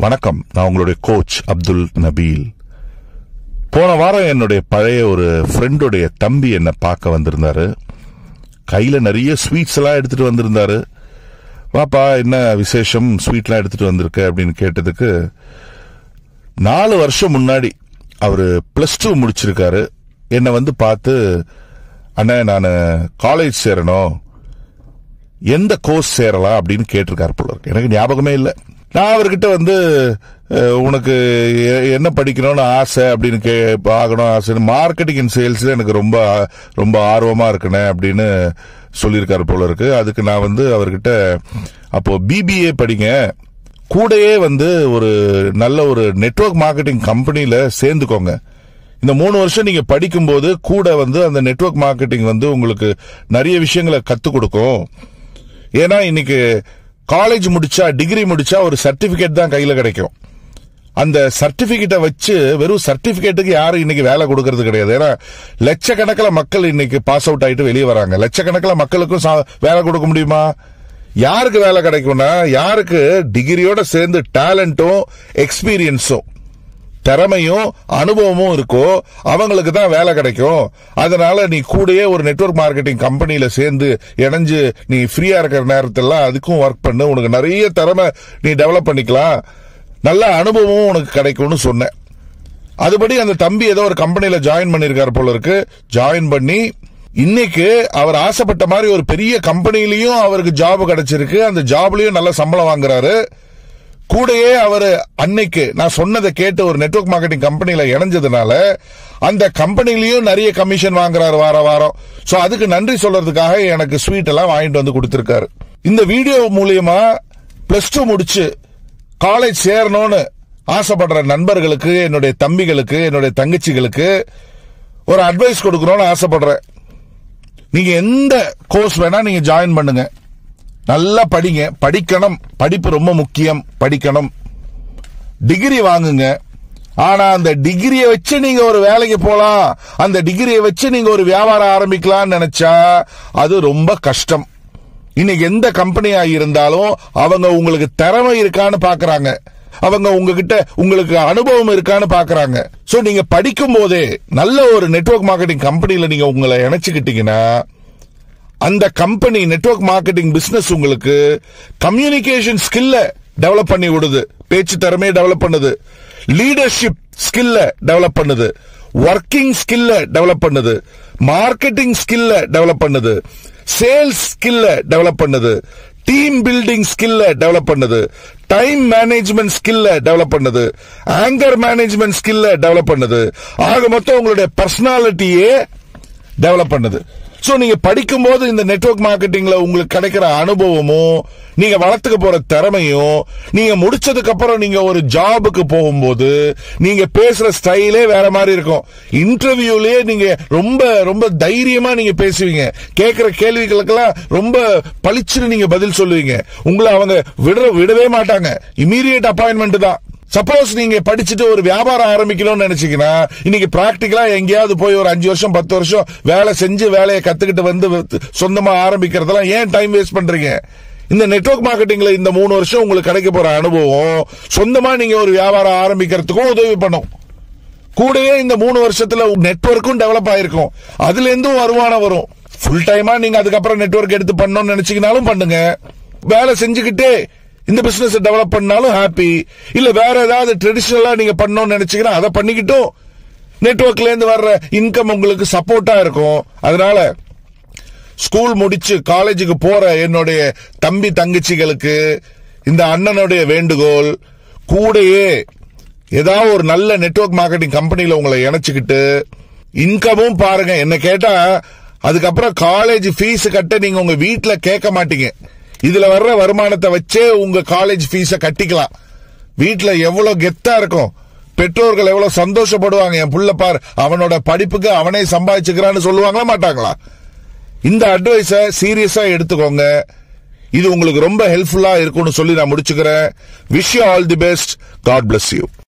வணக்கம் நான் உங்களுடைய கோச் அப்துல் நபீல் போன வாரம் என்னுடைய பழைய ஒரு ஃப்ரெண்டுடைய தம்பி என்னை பார்க்க வந்திருந்தாரு கையில நிறைய ஸ்வீட்ஸ் எல்லாம் எடுத்துட்டு வந்திருந்தாரு வாப்பா என்ன விசேஷம் ஸ்வீட்லாம் எடுத்துட்டு வந்திருக்க அப்படின்னு கேட்டதுக்கு நாலு வருஷம் முன்னாடி அவரு பிளஸ் டூ முடிச்சிருக்காரு என்னை வந்து பார்த்து அண்ணே நான் காலேஜ் சேரணும் எந்த கோர்ஸ் சேரலாம் அப்படின்னு கேட்டிருக்காரு போல இருக்கு எனக்கு ஞாபகமே இல்லை நான் அவர்கிட்ட வந்து அஹ், உனக்கு எ- என்ன படிக்கணும்னு ஆசை அப்படின்னு கே ஆகணும் ஆசை மார்க்கெட்டிங் அண்ட் சேல்ஸ் எனக்கு ரொம்ப ரொம்ப ஆர்வமா இருக்குனே அப்படின்னு சொல்லியிருக்காரு போல இருக்கு அதுக்கு நான் வந்து அவர்கிட்ட அப்போ பிபிஏ படிங்க கூடயே வந்து ஒரு நல்ல ஒரு நெட்வொர்க் மார்க்கெட்டிங் கம்பெனியில சேர்ந்துக்கோங்க இந்த மூணு வருஷம் நீங்க படிக்கும்போது கூட வந்து அந்த நெட்வொர்க் மார்க்கெட்டிங் வந்து உங்களுக்கு நிறைய விஷயங்களை கத்துக் கொடுக்கும் ஏன்னா இன்னைக்கு காலேஜ் முடிச்சா டிகிரி முடிச்சா ஒரு சர்டிபிகேட் தான் கையில கிடைக்கும் அந்த சர்டிபிகேட்டை வச்சு வெறும் சர்டிபிகேட்டுக்கு யாரும் இன்னைக்கு வேலை கொடுக்கறது கிடையாது ஏன்னா லட்சக்கணக்கில் மக்கள் இன்னைக்கு பாஸ் அவுட் ஆயிட்டு வெளியே வராங்க லட்சக்கணக்கில் மக்களுக்கும் சா- வேலை கொடுக்க முடியுமா யாருக்கு வேலை கிடைக்கும்னா யாருக்கு டிகிரியோட சேர்ந்து டேலண்ட்டும் எக்ஸ்பீரியன்ஸும் திறமையும் அனுபவமும் இருக்கோ அவங்களுக்கு தான் வேலை கிடைக்கும் அதனால நீ கூடயே ஒரு நெட்வொர்க் மார்க்கெட்டிங் கம்பெனியில சேர்ந்து இணைஞ்சு நீ ஃப்ரீயா இருக்கிற நேரத்தெல்லாம் அதுக்கும் ஒர்க் பண்ணு உனக்கு நிறைய திறமை நீ டெவலப் பண்ணிக்கலாம் நல்ல அனுபவமும் உனக்கு கிடைக்கும்னு சொன்னேன் அதுபடி அந்த தம்பி ஏதோ ஒரு கம்பெனில ஜாயின் பண்ணிருக்காரு போல இருக்கு ஜாயின் பண்ணி இன்னைக்கு அவர் ஆசைப்பட்ட மாதிரி ஒரு பெரிய கம்பெனிலயும் அவருக்கு ஜாப் கிடைச்சிருக்கு அந்த ஜாப்லயும் நல்ல சம்பளம் வாங்குறாரு கூடயே அவர் அன்னைக்கு நான் சொன்னதை கேட்டு ஒரு நெட்வொர்க் மார்க்கெட்டிங் கம்பெனில இணைஞ்சதுனால அந்த கம்பெனிலயும் நிறைய கமிஷன் வாங்குறாரு வார வாரம் சோ அதுக்கு நன்றி சொல்றதுக்காக எனக்கு ஸ்வீட் எல்லாம் வாங்கிட்டு வந்து கொடுத்திருக்காரு இந்த வீடியோ மூலியமா பிளஸ் டூ முடிச்சு காலேஜ் சேரணும்னு ஆசைப்படுற நண்பர்களுக்கு என்னுடைய தம்பிகளுக்கு என்னுடைய தங்கச்சிகளுக்கு ஒரு அட்வைஸ் கொடுக்கணும்னு ஆசைப்படுறேன் நீங்க எந்த கோர்ஸ் வேணா நீங்க ஜாயின் பண்ணுங்க நல்லா படிங்க படிக்கணும் படிப்பு ரொம்ப முக்கியம் படிக்கணும் டிகிரி வாங்குங்க ஆனா அந்த டிகிரியை வச்சு நீங்க ஒரு வேலைக்கு போலாம் அந்த டிகிரியை வச்சு நீங்க ஒரு வியாபாரம் ஆரம்பிக்கலாம்னு நினைச்சா அது ரொம்ப கஷ்டம் இன்னைக்கு எந்த கம்பெனியா இருந்தாலும் அவங்க உங்களுக்கு திறமை இருக்கான்னு பாக்குறாங்க அவங்க உங்ககிட்ட உங்களுக்கு அனுபவம் இருக்கான்னு பாக்குறாங்க சோ நீங்க படிக்கும் போதே நல்ல ஒரு நெட்வொர்க் மார்க்கெட்டிங் கம்பெனில நீங்க உங்களை இணைச்சுக்கிட்டீங்கன்னா அந்த கம்பெனி நெட்வொர்க் மார்க்கெட்டிங் பிசினஸ் உங்களுக்கு கம்யூனிகேஷன் ஸ்கில்ல டெவலப் பண்ணி விடுது பேச்சு திறமையை டெவலப் பண்ணுது லீடர்ஷிப் ஸ்கில்ல டெவலப் பண்ணுது ஒர்க்கிங் ஸ்கில்ல டெவலப் பண்ணுது மார்க்கெட்டிங் ஸ்கில்ல டெவலப் பண்ணுது சேல்ஸ் ஸ்கில்ல டெவலப் பண்ணுது டீம் பில்டிங் ஸ்கில்ல டெவலப் பண்ணுது டைம் மேனேஜ்மெண்ட் ஸ்கில்ல டெவலப் பண்ணுது ஆங்கர் மேனேஜ்மெண்ட் ஸ்கில்ல டெவலப் பண்ணுது ஆக மொத்தம் உங்களுடைய பர்சனாலிட்டியே டெவலப் பண்ணுது சோ நீங்க படிக்கும்போது இந்த நெட்வொர்க் மார்க்கெட்டிங்ல உங்களுக்கு கிடைக்கிற அனுபவமும் நீங்க வளர்த்துக்க போற திறமையும் நீங்க முடிச்சதுக்கு அப்புறம் நீங்க ஒரு ஜாபுக்கு போகும்போது நீங்க பேசுற ஸ்டைலே வேற மாதிரி இருக்கும் இன்டர்வியூலயே நீங்க ரொம்ப ரொம்ப தைரியமா நீங்க பேசுவீங்க கேட்கிற கேள்விகளுக்கெல்லாம் ரொம்ப பளிச்சுன்னு நீங்க பதில் சொல்லுவீங்க உங்களை அவங்க விட விடவே மாட்டாங்க இமீடியட் அப்பாயின்மெண்ட் தான் சப்போஸ் நீங்க படிச்சுட்டு ஒரு வியாபாரம் ஆரம்பிக்கணும்னு நினைச்சீங்கன்னா இன்னைக்கு பிராக்டிகலா எங்கேயாவது போய் ஒரு அஞ்சு வருஷம் பத்து வருஷம் வேலை செஞ்சு வேலையை கத்துக்கிட்டு வந்து சொந்தமா ஆரம்பிக்கிறதெல்லாம் ஏன் டைம் வேஸ்ட் பண்றீங்க இந்த நெட்வொர்க் மார்க்கெட்டிங்ல இந்த மூணு வருஷம் உங்களுக்கு கிடைக்க போற அனுபவம் சொந்தமா நீங்க ஒரு வியாபாரம் ஆரம்பிக்கிறதுக்கும் உதவி பண்ணும் கூடயே இந்த மூணு வருஷத்துல நெட்வொர்க்கும் டெவலப் ஆயிருக்கும் அதுல இருந்தும் வருமானம் வரும் ஃபுல் டைமா நீங்க அதுக்கப்புறம் நெட்வொர்க் எடுத்து பண்ணணும்னு நினைச்சீங்கனாலும் பண்ணுங்க வேலை செஞ்சுக்கிட்டே இந்த பிசினஸ் டெவலப் பண்ணாலும் ஹாப்பி இல்ல வேற ஏதாவது ட்ரெடிஷனலா நீங்க பண்ணணும்னு நினைச்சீங்கன்னா அதை பண்ணிக்கிட்டும் நெட்வொர்க்ல இருந்து வர்ற இன்கம் உங்களுக்கு சப்போர்ட்டா இருக்கும் அதனால ஸ்கூல் முடிச்சு காலேஜுக்கு போற என்னுடைய தம்பி தங்கச்சிகளுக்கு இந்த அண்ணனுடைய வேண்டுகோள் கூடயே ஏதாவது ஒரு நல்ல நெட்வொர்க் மார்க்கெட்டிங் கம்பெனில உங்களை இணைச்சுக்கிட்டு இன்கமும் பாருங்க என்ன கேட்டா அதுக்கப்புறம் காலேஜ் ஃபீஸ் கட்ட நீங்க உங்க வீட்ல கேட்க மாட்டீங்க இதுல வர்ற வருமானத்தை வச்சே உங்க காலேஜ் ஃபீஸ கட்டிக்கலாம் வீட்ல எவ்வளவு கெத்தா இருக்கும் பெற்றோர்கள் எவ்வளவு சந்தோஷப்படுவாங்க என் புள்ள பார் அவனோட படிப்புக்கு அவனே சம்பாதிச்சுக்கிறான்னு சொல்லுவாங்களா மாட்டாங்களா இந்த அட்வைஸ சீரியஸா எடுத்துக்கோங்க இது உங்களுக்கு ரொம்ப ஹெல்ப்ஃபுல்லா இருக்கும்னு சொல்லி நான் முடிச்சுக்கிறேன் wish you all the best God bless you